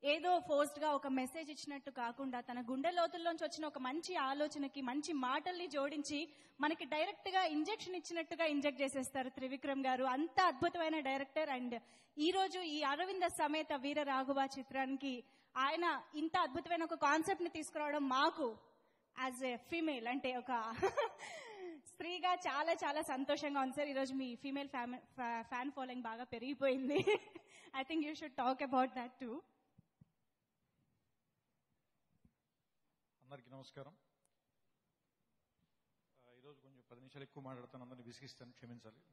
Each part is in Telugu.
ఏదో ఫోర్స్డ్ గా ఒక మెసేజ్ ఇచ్చినట్టు కాకుండా తన గుండె లోతుల్లోంచి వచ్చిన ఒక మంచి ఆలోచనకి మంచి మాటల్ని జోడించి మనకి డైరెక్ట్ గా ఇంజెక్షన్ ఇచ్చినట్టుగా ఇంజెక్ట్ చేసేస్తారు త్రివిక్రమ్ గారు అంత అద్భుతమైన డైరెక్టర్ అండ్ ఈ రోజు ఈ అరవింద సమేత వీర రాఘవ చిత్రానికి ఆయన ఇంత అద్భుతమైన ఒక కాన్సెప్ట్ ని తీసుకురావడం మాకు యాజ్ ఎ ఫీమేల్ అంటే ఒక స్త్రీగా చాలా చాలా సంతోషంగా ఉంది సార్ ఈరోజు మీ ఫీమేల్ ఫ్యాన్ ఫాలోయింగ్ బాగా పెరిగిపోయింది I think you should talk about that to అందరికీ నమస్కారం ఆ, ఈరోజు కొంచెం పది నిమిషాలు ఎక్కువ మాట్లాడతాను అందరిని విసిగిస్తాను క్షమించాలి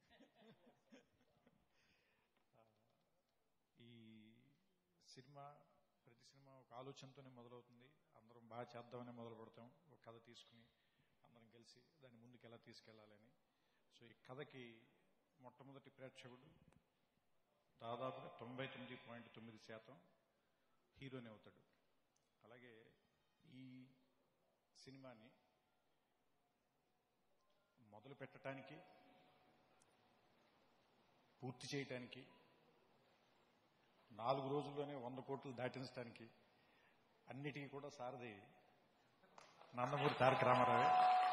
ఆ, ఈ సినిమా ప్రతి సినిమా ఒక ఆలోచనతోనే మొదలవుతుంది అందరం బాగా చేద్దామని మొదలు పెడతాం ఒక కథ తీసుకుని అందరం కలిసి దాన్ని ముందుకు ఎలా తీసుకెళ్లాలని సో ఈ కథకి మొట్టమొదటి ప్రేక్షకుడు దాదాపుగా తొంభై తొమ్మిది పాయింట్ తొమ్మిది శాతం హీరోనే అవుతాడు అలాగే ఈ సినిమాని మొదలు పెట్టడానికి పూర్తి చేయటానికి నాలుగు రోజుల్లోనే వంద కోట్లు దాటించడానికి అన్నిటికీ కూడా సారథి నందమూరి తారక రామారావే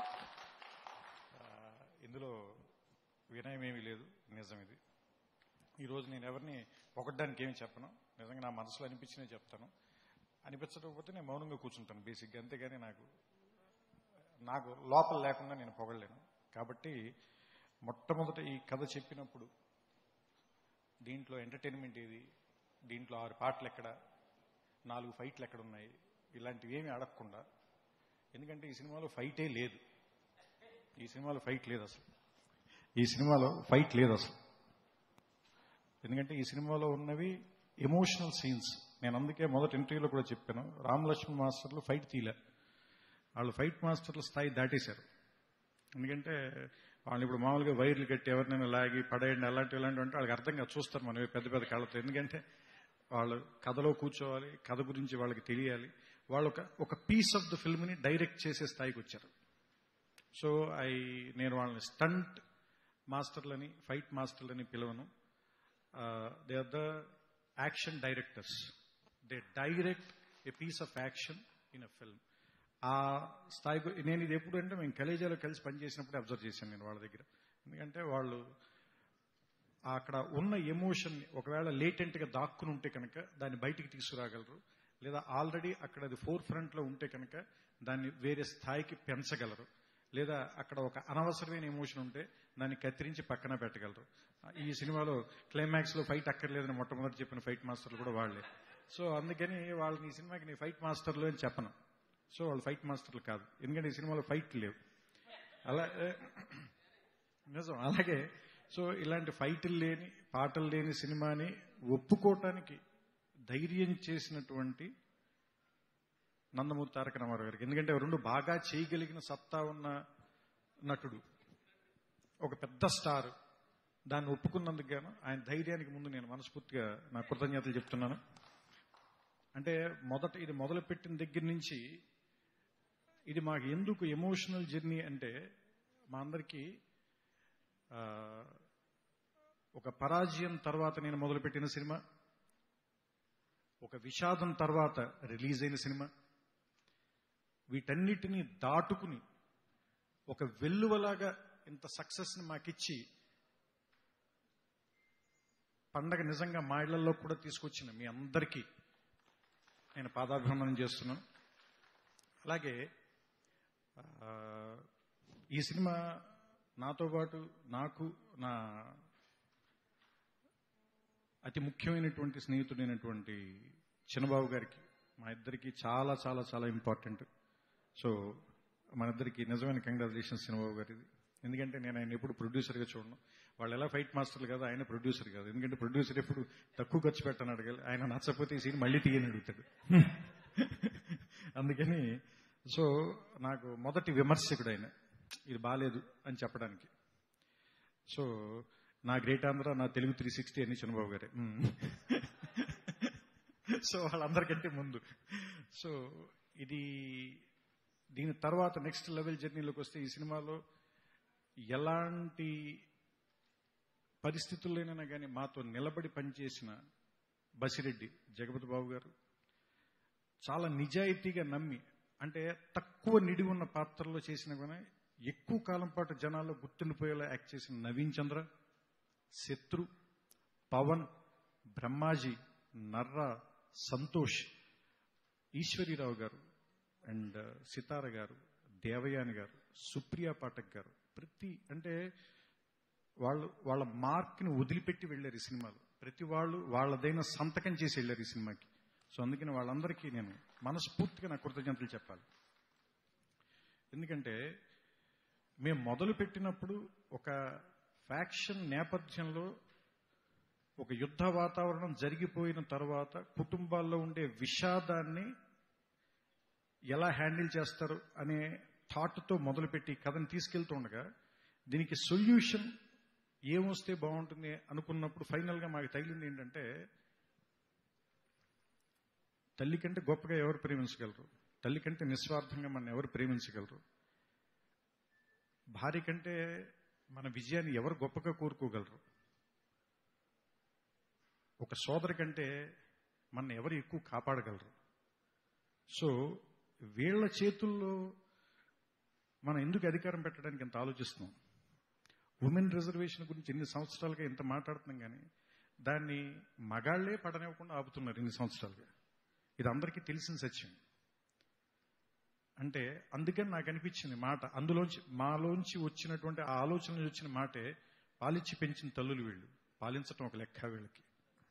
ఆ, ఇందులో వినయం ఏమీ లేదు నిజం ఇది ఈరోజు నేను ఎవరిని పొగడ్డానికి ఏమి చెప్పను నిజంగా నా మనసులో అనిపించినే చెప్తాను అనిపించకపోతే నేను మౌనంగా కూర్చుంటాను బేసిక్గా అంతేగాని నాకు నాకు లోపల లేకుండా నేను పొగడలేను కాబట్టి మొట్టమొదట ఈ కథ చెప్పినప్పుడు దీంట్లో ఎంటర్టైన్మెంట్ ఏది దీంట్లో ఆరు పాటలు ఎక్కడ నాలుగు ఫైట్లు ఎక్కడ ఉన్నాయి ఇలాంటివి ఏమీ అడగకుండా ఎందుకంటే ఈ సినిమాలో ఫైటే లేదు ఈ సినిమాలో ఫైట్ లేదు అసలు ఈ సినిమాలో ఫైట్ లేదు అసలు ఎందుకంటే ఈ సినిమాలో ఉన్నవి ఎమోషనల్ సీన్స్ నేను అందుకే మొదటి ఇంటర్వ్యూలో కూడా చెప్పాను రామ్ లక్ష్మణ్ మాస్టర్లు ఫైట్ తీలే వాళ్ళు ఫైట్ మాస్టర్ల స్థాయి దాటేశారు ఎందుకంటే వాళ్ళు ఇప్పుడు మామూలుగా వైర్లు కట్టి ఎవరినైనా లాగి పడేయండి అలాంటి ఇలాంటివి అంటే వాళ్ళకి అర్థం కాదు చూస్తారు మనం పెద్ద పెద్ద కళ్ళతో ఎందుకంటే వాళ్ళు కథలో కూర్చోవాలి కథ గురించి వాళ్ళకి తెలియాలి వాళ్ళు ఒక ఒక పీస్ ఆఫ్ ద ఫిల్మ్ని డైరెక్ట్ చేసే స్థాయికి వచ్చారు సో ఐ నేను వాళ్ళని స్టంట్ మాస్టర్లని ఫైట్ మాస్టర్లని పిలవను they are the action directors they direct a piece of action in a film ఆ స్థాయికి నేను ఇది ఎప్పుడు అంటే మేము కలేజాలో కలిసి పనిచేసినప్పుడు అబ్జర్వ్ చేశాను నేను వాళ్ళ దగ్గర ఎందుకంటే వాళ్ళు అక్కడ ఉన్న ఎమోషన్ ఒకవేళ లేటెంట్ గా దాక్కుని ఉంటే కనుక దాన్ని బయటికి తీసుకురాగలరు లేదా ఆల్రెడీ అక్కడ అది ఫోర్ ఫ్రంట్ లో ఉంటే కనుక దాన్ని వేరే స్థాయికి పెంచగలరు లేదా అక్కడ ఒక అనవసరమైన ఎమోషన్ ఉంటే దాన్ని కత్తిరించి పక్కన పెట్టగలరు ఈ సినిమాలో క్లైమాక్స్ లో ఫైట్ అక్కర్లేదని మొట్టమొదటి చెప్పిన ఫైట్ మాస్టర్లు కూడా వాళ్ళే సో అందుకని వాళ్ళని ఈ సినిమాకి నీ ఫైట్ మాస్టర్లు అని చెప్పను సో వాళ్ళు ఫైట్ మాస్టర్లు కాదు ఎందుకంటే ఈ సినిమాలో ఫైట్ లేవు అలా నిజం అలాగే సో ఇలాంటి ఫైట్లు లేని పాటలు లేని సినిమాని ఒప్పుకోవటానికి ధైర్యం చేసినటువంటి నందమూరి తారక రామారావు గారికి ఎందుకంటే రెండు బాగా చేయగలిగిన సత్తా ఉన్న నటుడు ఒక పెద్ద స్టార్ దాన్ని ఒప్పుకున్నందుకు గాను ఆయన ధైర్యానికి ముందు నేను మనస్ఫూర్తిగా నా కృతజ్ఞతలు చెప్తున్నాను అంటే మొదట ఇది మొదలుపెట్టిన దగ్గర నుంచి ఇది మాకు ఎందుకు ఎమోషనల్ జర్నీ అంటే మా అందరికీ ఆ, ఒక పరాజయం తర్వాత నేను మొదలుపెట్టిన సినిమా ఒక విషాదం తర్వాత రిలీజ్ అయిన సినిమా వీటన్నిటినీ దాటుకుని ఒక వెల్లువలాగా ఇంత సక్సెస్ ని మాకిచ్చి పండగ నిజంగా మా ఇళ్లలో కూడా తీసుకొచ్చిన మీ అందరికీ నేను పాదాభివందనం చేస్తున్నాను అలాగే ఆ, ఈ సినిమా నాతో పాటు నాకు నా అతి ముఖ్యమైనటువంటి స్నేహితుడైనటువంటి చిన్నబాబు గారికి మా ఇద్దరికి చాలా చాలా చాలా ఇంపార్టెంట్ సో మన ఇద్దరికి నిజమైన కంగ్రాచులేషన్స్ చిన్నబాబు గారిది ఎందుకంటే నేను ఆయన ఎప్పుడు ప్రొడ్యూసర్గా చూడను వాళ్ళు ఎలా ఫైట్ మాస్టర్లు కాదు ఆయన ప్రొడ్యూసర్ కాదు ఎందుకంటే ప్రొడ్యూసర్ ఎప్పుడు తక్కువ ఖర్చు పెట్టని అడగాలి ఆయన నచ్చకపోతే ఈ సీన్ మళ్ళీ తీయని అడుగుతాడు అందుకని సో నాకు మొదటి విమర్శకుడు ఆయన ఇది బాలేదు అని చెప్పడానికి సో నా గ్రేట్ ఆంధ్ర నా తెలుగు త్రీ సిక్స్టీ అని చంద్రబాబు గారే మ్మ్. సో వాళ్ళందరికంటే ముందు సో ఇది దీని తర్వాత నెక్స్ట్ లెవెల్ జర్నీలోకి వస్తే ఈ సినిమాలో ఎలాంటి పరిస్థితుల్లోనైనా కానీ మాతో నిలబడి పనిచేసిన బసిరెడ్డి జగపతి బాబు గారు చాలా నిజాయితీగా నమ్మి అంటే తక్కువ నిడి ఉన్న పాత్రలో చేసిన కానీ ఎక్కువ కాలం పాటు జనాల్లో గుర్తుండిపోయేలా యాక్ట్ చేసిన నవీన్ చంద్ర శత్రు పవన్ బ్రహ్మాజీ నర్రా సంతోష్ ఈశ్వరీరావు గారు అండ్ సితార గారు దేవయాని గారు సుప్రియా పాఠక్ గారు ప్రతి అంటే వాళ్ళు వాళ్ళ మార్క్ని వదిలిపెట్టి వెళ్ళారు ఈ సినిమాలో ప్రతి వాళ్ళు వాళ్ళదైన సంతకం చేసి వెళ్ళారు ఈ సినిమాకి సో అందుకని వాళ్ళందరికీ నేను మనస్ఫూర్తిగా నా కృతజ్ఞతలు చెప్పాలి ఎందుకంటే మేము మొదలు పెట్టినప్పుడు ఒక ఫ్యాక్షన్ నేపథ్యంలో ఒక యుద్ధ వాతావరణం జరిగిపోయిన తర్వాత కుటుంబాల్లో ఉండే విషాదాన్ని ఎలా హ్యాండిల్ చేస్తారు అనే థాట్తో మొదలుపెట్టి కథను తీసుకెళ్తూ ఉండగా దీనికి సొల్యూషన్ ఏమొస్తే బాగుంటుంది అనుకున్నప్పుడు ఫైనల్గా మాకు తగిలింది ఏంటంటే తల్లి కంటే గొప్పగా ఎవరు ప్రేమించగలరు తల్లి కంటే నిస్వార్థంగా మన ఎవరు ప్రేమించగలరు భార్య కంటే మన విజయాన్ని ఎవరు గొప్పగా కోరుకోగలరు ఒక సోదరి కంటే మన ఎవరు ఎక్కువ కాపాడగలరు సో వీళ్ళ చేతుల్లో మనం ఎందుకు అధికారం పెట్టడానికి ఎంత ఆలోచిస్తున్నాం ఉమెన్ రిజర్వేషన్ గురించి ఎన్ని సంవత్సరాలుగా ఇంత మాట్లాడుతున్నాం కానీ దాన్ని మగాళ్లే పడనివ్వకుండా ఆపుతున్నారు ఇన్ని సంవత్సరాలుగా ఇది అందరికీ తెలిసిన సత్యం అంటే అందుకని నాకు అనిపించింది మాట అందులోంచి మాలోంచి వచ్చినటువంటి ఆ ఆలోచన నుంచి వచ్చిన మాటే పాలిచ్చి పెంచిన తల్లులు వీళ్ళు పాలించటం ఒక లెక్క వీళ్ళకి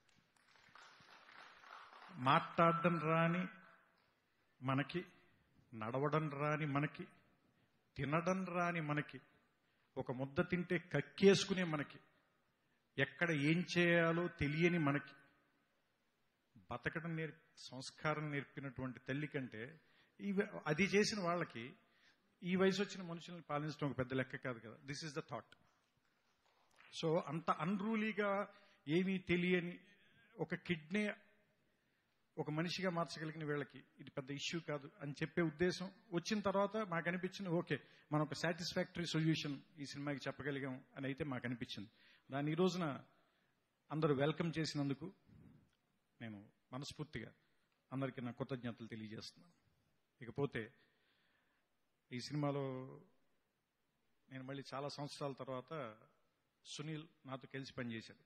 మాట్లాడడం రాని మనకి నడవడం రాని మనకి తినడం రాని మనకి ఒక ముద్ద తింటే కక్కేసుకునే మనకి ఎక్కడ ఏం చేయాలో తెలియని మనకి బతకడం నేర్పి సంస్కారం నేర్పినటువంటి తల్లి కంటే ఈ అది చేసిన వాళ్ళకి ఈ వయసు వచ్చిన మనుషుల్ని పాలించడం ఒక పెద్ద లెక్క కాదు కదా this is the thought so అంత అన్రూలీగా ఏమీ తెలియని ఒక కిడ్నీ ఒక మనిషిగా మార్చగలిగిన వీళ్ళకి ఇది పెద్ద ఇష్యూ కాదు అని చెప్పే ఉద్దేశం వచ్చిన తర్వాత మాకు అనిపించింది ఓకే మనం ఒక సాటిస్ఫాక్టరీ సొల్యూషన్ ఈ సినిమాకి చెప్పగలిగాం అని అయితే మాకు అనిపించింది దాన్ని ఈ రోజున అందరూ వెల్కమ్ చేసినందుకు నేను మనస్ఫూర్తిగా అందరికీ నా కృతజ్ఞతలు తెలియజేస్తున్నాను ఇకపోతే ఈ సినిమాలో నేను మళ్ళీ చాలా సంవత్సరాల తర్వాత సునీల్ నాతో కలిసి పనిచేశాడు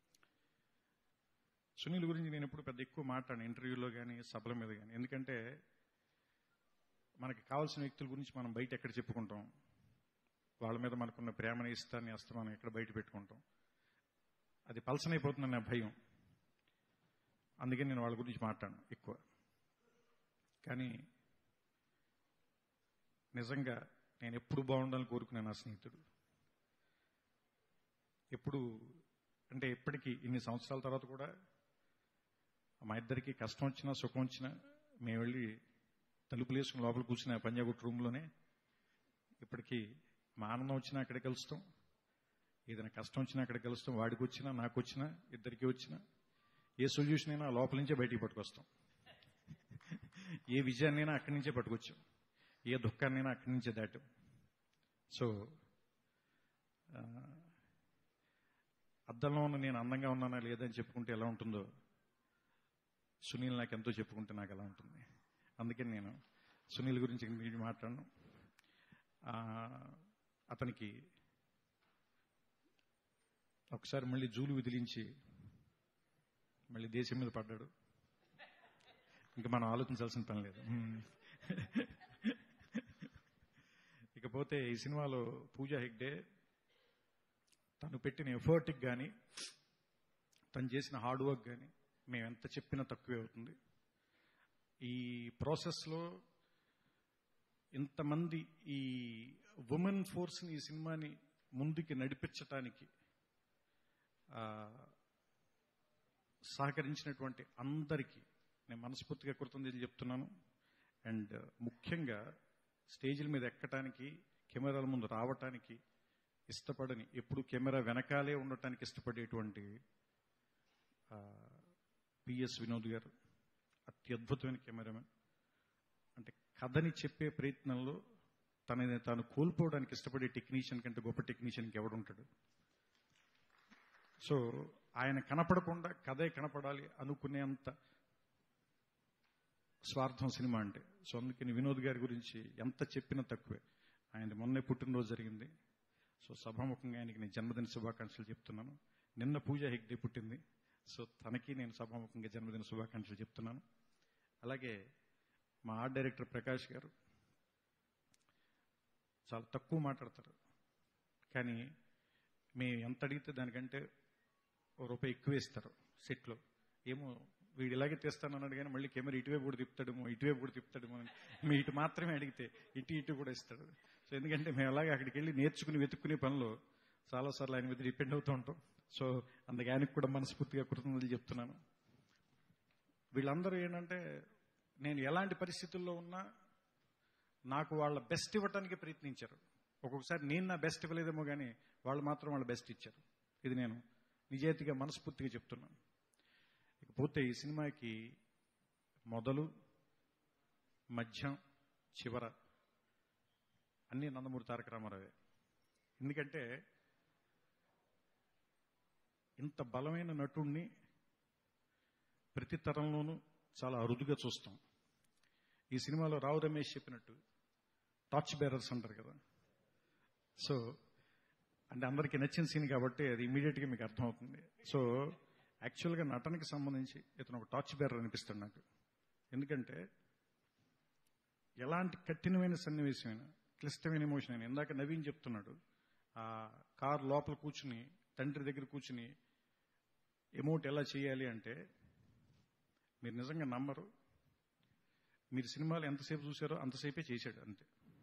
సునీల్ గురించి నేను ఎప్పుడు పెద్ద ఎక్కువ మాట్లాడాను ఇంటర్వ్యూలో కానీ సభల మీద కానీ ఎందుకంటే మనకి కావాల్సిన వ్యక్తుల గురించి మనం బయట ఎక్కడ చెప్పుకుంటాం వాళ్ళ మీద మనకున్న ప్రేమని ఇష్టాన్ని అస్తమానం ఎక్కడ బయట పెట్టుకుంటాం అది పలసనైపోతుందన్న భయం అందుకని నేను వాళ్ళ గురించి మాట్లాడను ఎక్కువ కానీ నిజంగా నేను ఎప్పుడు బాగుండాలని కోరుకునే నా స్నేహితుడు ఎప్పుడు అంటే ఎప్పటికీ ఇన్ని సంవత్సరాల తర్వాత కూడా మా ఇద్దరికి కష్టం వచ్చినా సుఖం వచ్చినా మేము వెళ్ళి తలుపులు వేసుకుని లోపల కూర్చున్న పంజాగుట్ రూమ్లోనే ఇప్పటికీ మా ఆనందం వచ్చినా అక్కడే కలుస్తాం ఏదైనా కష్టం వచ్చినా అక్కడ కలుస్తాం వాడికి వచ్చినా నాకు వచ్చినా ఇద్దరికి వచ్చినా ఏ సొల్యూషన్ అయినా లోపల నుంచే బయటికి పట్టుకొస్తాం ఏ విజయాన్నైనా అక్కడి నుంచే పట్టుకొచ్చాం ఏ దుఃఖాన్నైనా అక్కడి నుంచే దాటాం సో అద్దంలో ఉన్న నేను అందంగా ఉన్నానా లేదని చెప్పుకుంటే ఎలా ఉంటుందో సునీల్ నాకు ఎంతో చెప్పుకుంటే నాకు ఎలా ఉంటుంది అందుకని నేను సునీల్ గురించి ఇంక మాట్లాడను అతనికి ఒకసారి మళ్ళీ జూలు విదిలించి మళ్ళీ దేశం మీద పడ్డాడు ఇంకా మనం ఆలోచించాల్సిన పని లేదు ఇకపోతే ఈ సినిమాలో పూజా హెగ్డే తను పెట్టిన ఎఫర్ట్కి కానీ తను చేసిన హార్డ్ వర్క్ కానీ మేము ఎంత చెప్పినా తక్కువే అవుతుంది ఈ ప్రాసెస్లో ఇంతమంది ఈ ఉమెన్ ఫోర్స్ని ఈ సినిమాని ముందుకి నడిపించటానికి సహకరించినటువంటి అందరికీ నేను మనస్ఫూర్తిగా కృతజ్ఞతలు చెప్తున్నాను అండ్ ముఖ్యంగా స్టేజ్ల మీద ఎక్కటానికి కెమెరాల ముందు రావటానికి ఇష్టపడని ఎప్పుడు కెమెరా వెనకాలే ఉండటానికి ఇష్టపడేటువంటి పిఎస్ వినోద్ గారు అత్యద్భుతమైన కెమెరామెన్ అంటే కథని చెప్పే ప్రయత్నంలో తనని తాను కోల్పోవడానికి ఇష్టపడే టెక్నీషియన్ కంటే గొప్ప టెక్నీషియన్కి ఎవడుంటాడు సో ఆయన కనపడకుండా కథే కనపడాలి అనుకునేంత స్వార్థం సినిమా అంటే సో అందుకని వినోద్ గారి గురించి ఎంత చెప్పినా తక్కువే ఆయన మొన్నే పుట్టినరోజు జరిగింది సో సభాముఖంగా ఆయనకి నేను జన్మదిన శుభాకాంక్షలు చెప్తున్నాను నిన్న పూజ హెగ్డే పుట్టింది సో తనకి నేను సభాముఖంగా జన్మదిన శుభాకాంక్షలు చెప్తున్నాను అలాగే మా ఆర్ట్ డైరెక్టర్ ప్రకాష్ గారు చాలా తక్కువ మాట్లాడతారు కానీ మేము ఎంత అడిగితే దానికంటే ఓ రూపాయి ఎక్కువ ఇస్తారు సెట్లో ఏమో వీడు ఇలాగే తీస్తానన్నాడు కానీ మళ్ళీ కెమెరా ఇటువైపు కూడా తిప్పుతాడేమో ఇటువైపు కూడా తిప్పుతాడేమో అని మీ ఇటు మాత్రమే అడిగితే ఇటు ఇటు కూడా ఇస్తాడు సో ఎందుకంటే మేము అలాగే అక్కడికి వెళ్ళి నేర్చుకుని వెతుక్కునే పనిలో చాలాసార్లు ఆయన మీద డిపెండ్ అవుతూ ఉంటాం సో అందుకే ఆయనకు కూడా మనస్ఫూర్తిగా కృతజ్ఞతలు చెప్తున్నాను వీళ్ళందరూ ఏంటంటే నేను ఎలాంటి పరిస్థితుల్లో ఉన్నా నాకు వాళ్ళ బెస్ట్ ఇవ్వటానికి ప్రయత్నించారు ఒక్కొక్కసారి నేను నా బెస్ట్ ఇవ్వలేదేమో కానీ వాళ్ళు మాత్రం వాళ్ళ బెస్ట్ ఇచ్చారు ఇది నేను నిజాయితీగా మనస్ఫూర్తిగా చెప్తున్నాను ఇకపోతే ఈ సినిమాకి మొదలు మధ్యం చివర అన్ని నందమూరి తారక రామారావే ఎందుకంటే ఇంత బలమైన నటుణ్ణి ప్రతి తరంలోనూ చాలా అరుదుగా చూస్తాం ఈ సినిమాలో రావు రమేష్ చెప్పినట్టు టార్చ్ బేరర్స్ అంటారు కదా సో అంటే అందరికీ నచ్చిన సీన్ కాబట్టి అది ఇమీడియట్గా మీకు అర్థమవుతుంది సో యాక్చువల్గా నటనకి సంబంధించి ఇతను ఒక టార్చ్ బేరర్ అనిపిస్తాడు నాకు ఎందుకంటే ఎలాంటి కఠినమైన సన్నివేశమైన క్లిష్టమైన ఎమోషన్ అయినా ఇందాక నవీన్ చెప్తున్నాడు ఆ కార్ లోపల కూర్చుని తండ్రి దగ్గర కూర్చుని ఎమోట్ ఎలా చేయాలి అంటే మీరు నిజంగా నమ్మరు మీరు సినిమాలు ఎంతసేపు చూసారో అంతసేపే చేశాడు అంతే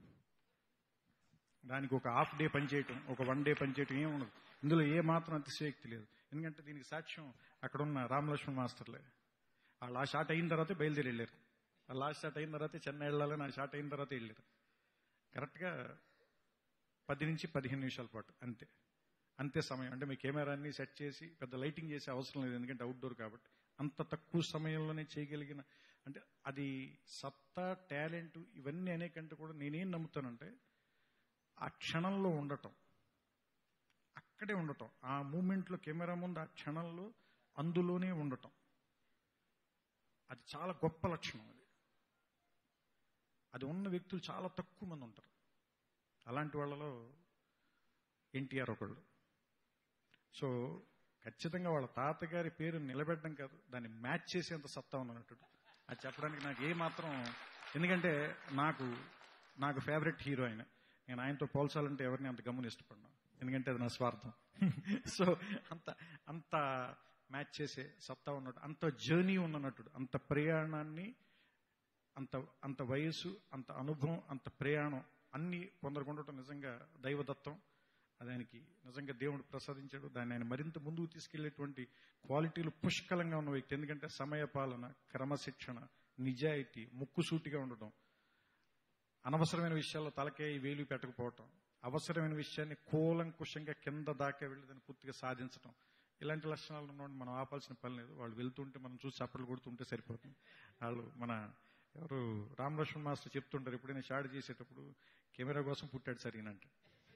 దానికి ఒక హాఫ్ డే పనిచేయటం ఒక వన్ డే పనిచేయటం ఏం ఉండదు ఇందులో ఏ మాత్రం అతిశయోక్తి లేదు ఎందుకంటే దీనికి సాక్ష్యం అక్కడ ఉన్న రామలక్ష్మణ్ మాస్టర్లే వాళ్ళు ఆ షాట్ అయిన తర్వాతే బయలుదేరి వెళ్ళారు ఆ లాస్ట్ షాట్ అయిన తర్వాత చెన్నై వెళ్ళాలని ఆ షాట్ అయిన తర్వాత వెళ్ళారు కరెక్ట్గా పది నుంచి పదిహేను నిమిషాల పాటు అంతే అంతే సమయం అంటే మీ కెమెరాన్ని సెట్ చేసి పెద్ద లైటింగ్ చేసే అవసరం లేదు ఎందుకంటే అవుట్డోర్ కాబట్టి అంత తక్కువ సమయంలోనే చేయగలిగిన అంటే అది సత్తా టాలెంట్ ఇవన్నీ అనేకంటే కూడా నేనేం నమ్ముతానంటే ఆ క్షణంలో ఉండటం అక్కడే ఉండటం ఆ మూమెంట్లో కెమెరా ముందు ఆ క్షణంలో అందులోనే ఉండటం అది చాలా గొప్ప లక్షణం అది అది ఉన్న వ్యక్తులు చాలా తక్కువ మంది ఉంటారు అలాంటి వాళ్ళలో ఎన్టీఆర్ ఒకళ్ళు సో ఖచ్చితంగా వాళ్ళ తాతగారి పేరు నిలబెట్టడం కాదు దాన్ని మ్యాచ్ చేసేంత సత్తా ఉన్నట్టు అది చెప్పడానికి నాకు ఏ మాత్రం ఎందుకంటే నాకు నాకు ఫేవరెట్ హీరో ఆయన నేను ఆయనతో పోల్చాలంటే ఎవరిని అంత గమ్మున ఇష్టపడినా ఎందుకంటే అది నా స్వార్థం సో అంత అంత మ్యాచ్ చేసే సత్తా ఉన్నట్టు అంత జర్నీ ఉన్న నటుడు అంత ప్రయాణాన్ని అంత అంత వయసు అంత అనుభవం అంత ప్రయాణం అన్ని కొందరికి ఉండటం నిజంగా దైవదత్తం అది ఆయనకి నిజంగా దేవుడు ప్రసాదించాడు దాన్ని ఆయన మరింత ముందుకు తీసుకెళ్లేటువంటి క్వాలిటీలు పుష్కలంగా ఉన్న వ్యక్తి ఎందుకంటే సమయపాలన క్రమశిక్షణ నిజాయితీ ముక్కుసూటిగా ఉండటం అనవసరమైన విషయాల్లో తలకే వేలు పెట్టకపోవటం అవసరమైన విషయాన్ని కూలంకుషంగా కింద దాకా వెళ్ళి దాన్ని పూర్తిగా సాధించటం ఇలాంటి లక్షణాలు ఉన్నవాడిని మనం ఆపాల్సిన పని లేదు వాళ్ళు వెళ్తుంటే మనం చూసి చప్పట్లు కొడుతుంటే సరిపోతుంది వాళ్ళు మన ఎవరు రామలక్ష్మణ్ మాస్టర్ చెప్తుంటారు ఎప్పుడైనా షాడ్ చేసేటప్పుడు కెమెరా కోసం పుట్టాడు సరిగినంటే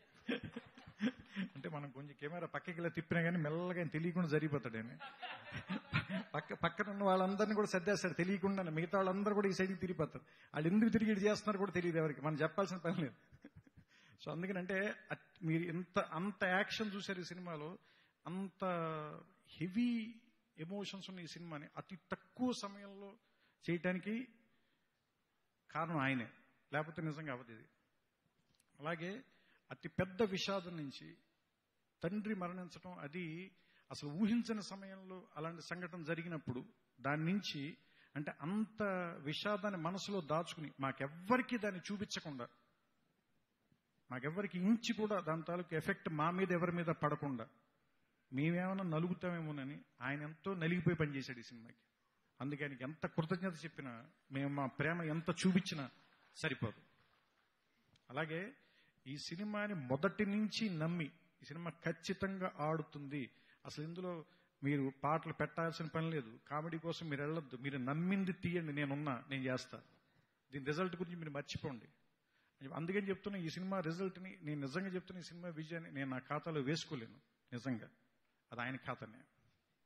అంటే మనం కొంచెం కెమెరా పక్కకి ఇలా తిప్పినా కానీ మెల్లగా ఆయన తెలియకుండా జరిగిపోతాడు ఆయన పక్క పక్కన ఉన్న వాళ్ళందరినీ కూడా సర్దేస్తాడు తెలియకుండా మిగతా వాళ్ళందరూ కూడా ఈ సైడ్కి తిరిగిపోతారు వాళ్ళు ఎందుకు తిరిగి ఇటు చేస్తున్నారు కూడా తెలియదు ఎవరికి మనం చెప్పాల్సిన పని లేదు సో అందుకనంటే అట్- మీరు ఇంత అంత యాక్షన్ చూశారు ఈ సినిమాలో అంత హెవీ ఎమోషన్స్ ఉన్న ఈ సినిమాని అతి తక్కువ సమయంలో చేయటానికి కారణం ఆయనే లేకపోతే నిజంగా అవదు ఇది అలాగే అతి పెద్ద విషాదం నుంచి తండ్రి మరణించడం అది అసలు ఊహించని సమయంలో అలాంటి సంఘటన జరిగినప్పుడు దాని నుంచి అంటే అంత విషాదాన్ని మనసులో దాచుకుని మాకెవ్వరికి దాన్ని చూపించకుండా మాకెవ్వరికి ఇంచి కూడా దాని తాలూకు ఎఫెక్ట్ మా మీద ఎవరి మీద పడకుండా మేమేమైనా నలుగుతామేమోనని ఆయన ఎంతో నలిగిపోయి పనిచేశాడు ఈ సినిమాకి అందుకే ఆయనకి ఎంత కృతజ్ఞత చెప్పినా మేము మా ప్రేమ ఎంత చూపించినా సరిపోదు అలాగే ఈ సినిమాని మొదటి నుంచి నమ్మి ఈ సినిమా ఖచ్చితంగా ఆడుతుంది అసలు ఇందులో మీరు పాటలు పెట్టాల్సిన పని లేదు కామెడీ కోసం మీరు వెళ్ళొద్దు మీరు నమ్మింది తీయండి నేనున్నా నేను చేస్తా దీని రిజల్ట్ గురించి మీరు మర్చిపోండి అందుకని చెప్తున్నా ఈ సినిమా రిజల్ట్ని నేను నిజంగా చెప్తున్నా ఈ సినిమా విజయాన్ని నేను నా ఖాతాలో వేసుకోలేను నిజంగా అది ఆయన ఖాతానే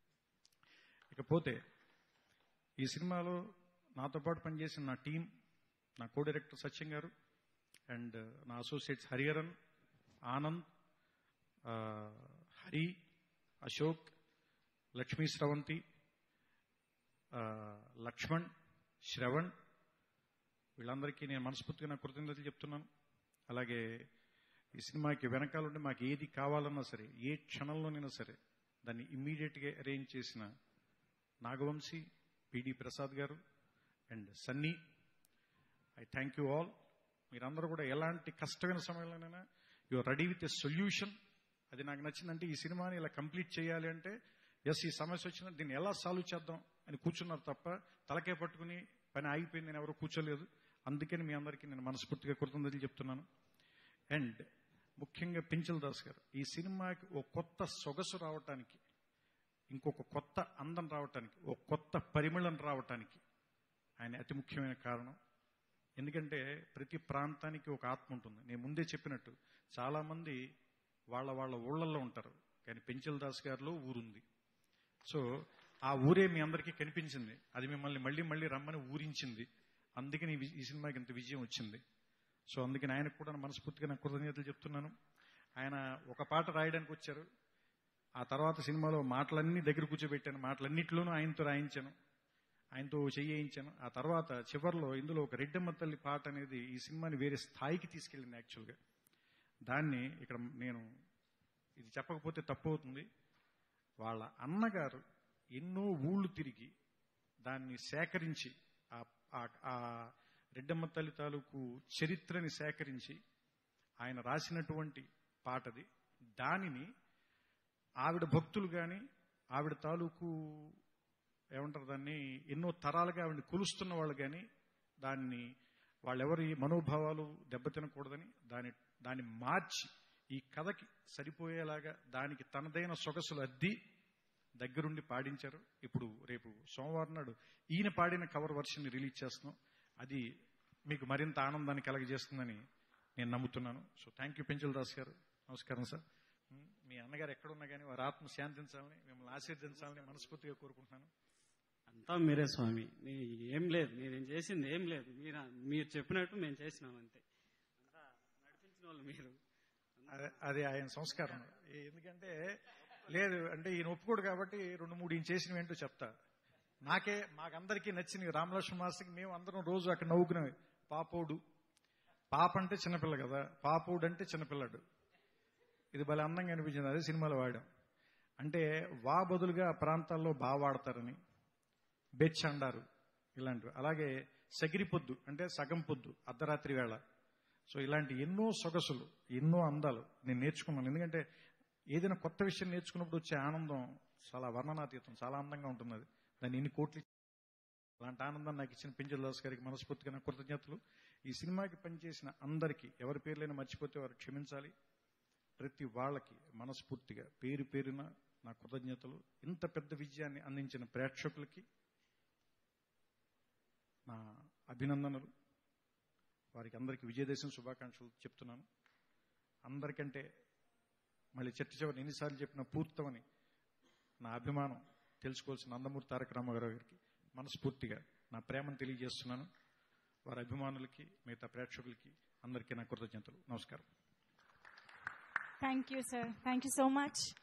ఇకపోతే ఈ సినిమాలో నాతో పాటు పనిచేసిన నా టీం నా కో డైరెక్టర్ సత్యం గారు అండ్ నా అసోసియేట్స్ హరిహరన్ ఆనంద్ ఆ, హరి అశోక్ లక్ష్మీ స్రవంతి ఆ, లక్ష్మణ్ శ్రవణ్ వీళ్ళందరికీ నేను మనస్ఫూర్తిగా నా కృతజ్ఞతలు చెప్తున్నాను అలాగే ఈ సినిమాకి వెనకాల ఉండి మాకు ఏది కావాలన్నా సరే ఏ క్షణంలోనైనా సరే దాన్ని ఇమ్మీడియట్గా అరేంజ్ చేసిన Nagavamsi PD Prasad garu and Sunny I thank you all మీరందరూ కూడా ఎలాంటి కష్టమైన సమయంలోనైనా you are ready with a solution అది నాకు నచ్చిందంటే ఈ సినిమాని ఇలా కంప్లీట్ చేయాలి అంటే ఎస్ ఈ సమస్య వచ్చినా దీన్ని ఎలా సాల్వ్ చేద్దాం అని కూర్చున్నారు తప్ప తలకే పట్టుకుని పని ఆగిపోయింది నేను ఎవరు కూర్చోలేదు అందుకని మీ అందరికీ నేను మనస్ఫూర్తిగా కృతజ్ఞతలు చెప్తున్నాను అండ్ ముఖ్యంగా పించల్ దాస్ గారు ఈ సినిమాకి ఓ కొత్త సొగసు రావటానికి ఇంకొక కొత్త అందం రావటానికి ఓ కొత్త పరిమళం రావటానికి ఆయన అతి ముఖ్యమైన కారణం ఎందుకంటే ప్రతి ప్రాంతానికి ఒక ఆత్మ ఉంటుంది నేను ముందే చెప్పినట్టు చాలా మంది వాళ్ళ వాళ్ళ ఊళ్ళల్లో ఉంటారు కానీ పెంచల్ దాస్ గారిలో ఊరుంది సో ఆ ఊరే మీ అందరికీ కనిపించింది అది మిమ్మల్ని మళ్ళీ మళ్ళీ రమ్మని ఊరించింది అందుకని ఈ వి- ఈ సినిమాకి ఇంత విజయం వచ్చింది సో అందుకని ఆయనకు కూడా మనస్ఫూర్తిగా నా కృతజ్ఞతలు చెప్తున్నాను ఆయన ఒక పాట రాయడానికి వచ్చారు ఆ తర్వాత సినిమాలో మాటలన్నీ దగ్గర కూర్చోబెట్టాను మాటలన్నింటిలోనూ ఆయనతో రాయించాను ఆయనతో చెయ్యించాను ఆ తర్వాత చివర్లో ఇందులో ఒక రెడ్డమ్మ తల్లి పాట అనేది ఈ సినిమాని వేరే స్థాయికి తీసుకెళ్ళింది యాక్చువల్గా దాన్ని ఇక్కడ నేను ఇది చెప్పకపోతే తప్పు అవుతుంది వాళ్ళ అన్నగారు ఎన్నో ఊళ్ళు తిరిగి దాన్ని సేకరించి ఆ- ఆ- ఆ రెడ్డమ్మ తల్లి తాలూకు చరిత్రని సేకరించి ఆయన రాసినటువంటి పాటది దానిని ఆవిడ భక్తులు కానీ ఆవిడ తాలూకు ఏమంటారు దాన్ని ఎన్నో తరాలుగా ఆవిడని కొలుస్తున్న వాళ్ళు కానీ దాన్ని వాళ్ళెవరి మనోభావాలు దెబ్బతినకూడదని దాని దాన్ని మార్చి ఈ కథకి సరిపోయేలాగా దానికి తనదైన సొగసులు అద్ది దగ్గరుండి పాడించారు ఇప్పుడు రేపు సోమవారం నాడు ఈయన పాడిన కవర్ వర్షన్ రిలీజ్ చేస్తున్నాం అది మీకు మరింత ఆనందాన్ని కలగజేస్తుందని నేను నమ్ముతున్నాను so thank you Penchal Das garu నమస్కారం సార్ ఉమ్, మీ అన్నగారు ఎక్కడున్నా కానీ వారి ఆత్మ శాంతించాలని మిమ్మల్ని ఆశీర్వదించాలని మనస్ఫూర్తిగా కోరుకుంటున్నాను అంతా మీరే స్వామి నీ ఏం లేదు నేనేం చేసింది ఏం లేదు మీరు మీరు చెప్పినట్టు మేము చేసినాం అంతే అంతా నడిపించిన వాళ్ళు మీరు అదే- అది ఆయన సంస్కారం ఏ- ఎందుకంటే లేదు అంటే ఈయన ఒప్పుకోడు కాబట్టి రెండు మూడు ఈయన చేసినవి ఏంటో చెప్తా నాకే మాకందరికీ నచ్చినవి రామలక్ష్మణ మాస్టర్కి మేము అందరం రోజు అక్కడ నవ్వుకునేవి పాపోడు పాప అంటే చిన్నపిల్ల కదా పాపోడు అంటే చిన్నపిల్లడు ఇది భలే అందంగా అనిపించింది అదే సినిమాలో వాడాం అంటే వా బదులుగా ఆ ప్రాంతాల్లో బాగా వాడతారని బెచ్ అండారు ఇలాంటివి అలాగే సగిరి పొద్దు అంటే సగం పొద్దు అర్ధరాత్రి వేళ సో ఇలాంటి ఎన్నో సొగసులు ఎన్నో అందాలు నేను నేర్చుకున్నాను ఎందుకంటే ఏదైనా కొత్త విషయం నేర్చుకున్నప్పుడు వచ్చే ఆనందం చాలా వర్ణనాతీతం చాలా అందంగా ఉంటుంది అది దాన్ని ఎన్ని కోట్లు ఇచ్చి- అలాంటి ఆనందం నాకు ఇచ్చిన పింజల్ దాస్ గారికి మనస్ఫూర్తిగా నా కృతజ్ఞతలు ఈ సినిమాకి పనిచేసిన అందరికీ ఎవరి పేర్లైనా మర్చిపోతే వారు క్షమించాలి ప్రతి వాళ్ళకి మనస్ఫూర్తిగా పేరు పేరున నా కృతజ్ఞతలు ఇంత పెద్ద విజయాన్ని అందించిన ప్రేక్షకులకి నా అభినందనలు వారికి అందరికీ విజయదశమి శుభాకాంక్షలు చెప్తున్నాను అందరికంటే మళ్ళీ చెట్టు చివరి ఎన్నిసార్లు చెప్పినా పూర్తమని నా అభిమానం తెలుసుకోవాల్సిన నందమూరి తారక రామారావు గారికి మనస్ఫూర్తిగా నా ప్రేమను తెలియజేస్తున్నాను వారి అభిమానులకి మిగతా ప్రేక్షకులకి అందరికీ నా కృతజ్ఞతలు నమస్కారం thank you sir thank you so much